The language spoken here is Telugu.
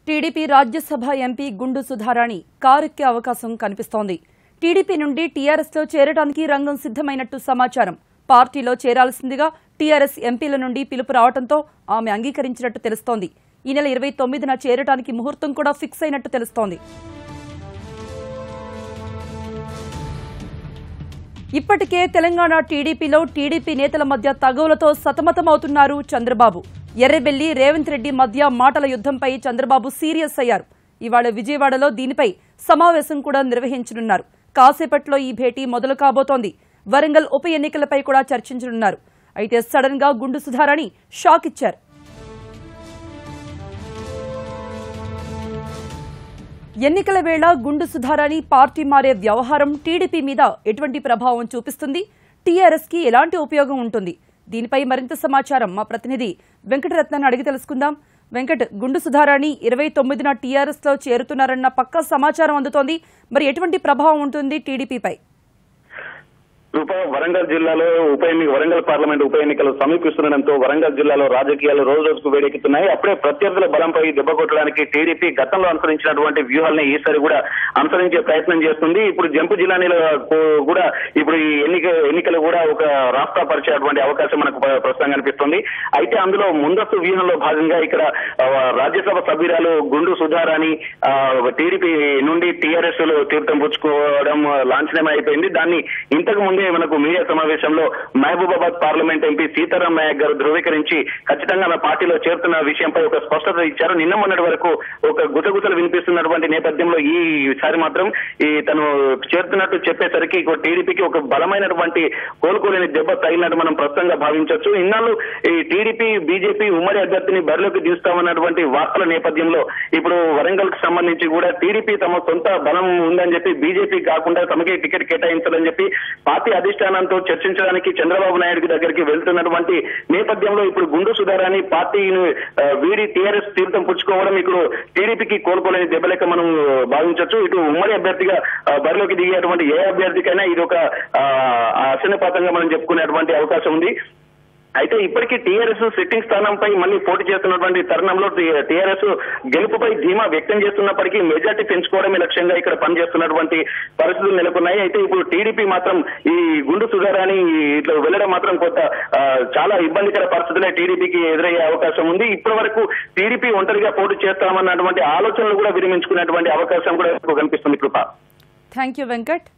టీడీపీ రాజ్యసభ ఎంపీ గుండు సుధారాణి కారెక్కే అవకాశం కనిపిస్తోంది టీడీపీ నుండి టీఆర్ఎస్లో చేరడానికి రంగం సిద్దమైనట్టు సమాచారం పార్టీలో చేరాల్సిందిగా టీఆర్ఎస్ ఎంపీల నుండి పిలుపు రావడంతో ఆమె అంగీకరించినట్టు తెలుస్తోంది ఈ నెల ఇరవై తొమ్మిదిన చేరడానికి ముహూర్తం కూడా ఫిక్స్ అయినట్టు తెలుస్తోంది ఇప్పటికే తెలంగాణ టీడీపీలో టీడీపీ నేతల మధ్య తగవులతో సతమతమవుతున్నారు చంద్రబాబు ఎర్రబెల్లి రేవంత్ రెడ్డి మధ్య మాటల యుద్ధంపై చంద్రబాబు సీరియస్ అయ్యారు ఇవాళ విజయవాడలో దీనిపై సమావేశం కూడా నిర్వహించనున్నారు కాసేపట్లో ఈ భేటీ మొదలు కాబోతోంది వరంగల్ ఉప ఎన్నికలపై కూడా చర్చించనున్నారు అయితే సడన్ గా గుండు సుధారాణి షాక్ ఇచ్చారు ఎన్నికల వేళ గుండు సుధారాణి పార్టీ మారే వ్యవహారం టీడీపీ మీద ఎటువంటి ప్రభావం చూపిస్తుంది టీఆర్ఎస్ కి ఎలాంటి ఉపయోగం ఉంటుంది దీనిపై మరింత సమాచారం మా ప్రతినిధి వెంకటరత్నాన్ని అడిగి తెలుసుకుందాం వెంకట్ గుండు సుధారాణి ఇరవై తొమ్మిదిన టీఆర్ఎస్ లో చేరుతున్నారన్న పక్కా సమాచారం అందుతోంది మరి ఎటువంటి ప్రభావం ఉంటుంది టీడీపీపై ఉప వరంగల్ జిల్లాలో ఉప ఎన్నిక వరంగల్ పార్లమెంట్ ఉప ఎన్నికలు సమీపిస్తుండటంతో వరంగల్ జిల్లాలో రాజకీయాలు రోజు రోజుకు వేడెక్కుతున్నాయి అప్పుడే ప్రత్యర్థుల బలంపై దెబ్బ కొట్టడానికి టీడీపీ గతంలో అనుసరించినటువంటి వ్యూహాలని ఈసారి కూడా అనుసరించే ప్రయత్నం చేస్తుంది ఇప్పుడు జంపు జిల్లాలో కూడా ఇప్పుడు ఈ ఎన్నిక ఎన్నికలు కూడా ఒక రాష్ట్ర పరిచేటువంటి అవకాశం మనకు ప్ర- ప్రస్తుతం కనిపిస్తుంది అయితే అందులో ముందస్తు వ్యూహంలో భాగంగా ఇక్కడ ఆ, రాజ్యసభ సభ్యురాలు గుండు సుధారాని ఆ, టీడీపీ నుండి టీఆర్ఎస్ లో తీర్థం పుచ్చుకోవడం లాంఛనమే అయిపోయింది దాన్ని ఇంతకు ముందే మనకు మీడియా సమావేశంలో మహబూబాబాద్ పార్లమెంట్ ఎంపీ సీతారాం నాయక్ గారు ధృవీకరించి ఖచ్చితంగా నా పార్టీలో చేరుతున్న విషయంపై ఒక స్పష్టత ఇచ్చారు నిన్న మొన్నటి వరకు ఒక గుసగుసలు వినిపిస్తున్నటువంటి నేపథ్యంలో ఈసారి మాత్రం ఈ తను చేరుతున్నట్టు చెప్పేసరికి ఇక టీడీపీకి ఒక బలమైనటువంటి కోలుకోలేని దెబ్బ తగిలినట్టు మనం ప్రస్తుతంగా భావించవచ్చు ఇన్నాళ్ళు ఈ టీడీపీ బీజేపీ ఉమ్మడి అభ్యర్థిని బరిలోకి దిస్తామన్నటువంటి వార్తల నేపథ్యంలో ఇప్పుడు వరంగల్ కు సంబంధించి కూడా టీడీపీ తమ సొంత బలం ఉందని చెప్పి బీజేపీ కాకుండా తమకే టికెట్ కేటాయించాలని చెప్పి పార్టీ అధిష్టానంతో చర్చించడానికి చంద్రబాబు నాయుడు దగ్గరికి వెళ్తున్నటువంటి నేపథ్యంలో ఇప్పుడు గుండు సుధారాన్ని పార్టీని ఆ, వీడి టీఆర్ఎస్ తీర్థం పుచ్చుకోవడం ఇప్పుడు టీడీపీకి కోలుకోలేని దెబ్బలెక్క మనం భావించవచ్చు ఇటు ఉమ్మడి అభ్యర్థిగా ఆ, బరిలోకి దిగేటువంటి ఏ అభ్యర్థికైనా ఇది ఒక అసన్నపాతంగా మనం చెప్పుకునేటువంటి అవకాశం ఉంది అయితే ఇప్పటికీ టీఆర్ఎస్ సిట్టింగ్ స్థానంపై మళ్ళీ పోటీ చేస్తున్నటువంటి తరుణంలో టీఆర్ఎస్ గెలుపుపై ధీమా వ్యక్తం చేస్తున్నప్పటికీ మెజార్టీ పెంచుకోవడమే లక్ష్యంగా ఇక్కడ పనిచేస్తున్నటువంటి పరిస్థితులు నెలకొన్నాయి అయితే ఇప్పుడు టీడీపీ మాత్రం ఈ గుండు సుధారాని ఇట్లా వెళ్ళడం మాత్రం కొంత ఆ, చాలా ఇబ్బందికర పరిస్థితులే టీడీపీకి ఎదురయ్యే అవకాశం ఉంది ఇప్పటి వరకు టీడీపీ ఒంటరిగా పోటీ చేస్తామన్నటువంటి ఆలోచనలు కూడా విరమించుకునేటువంటి అవకాశం కూడా కనిపిస్తుంది కృప థ్యాంక్ యూ వెంకట్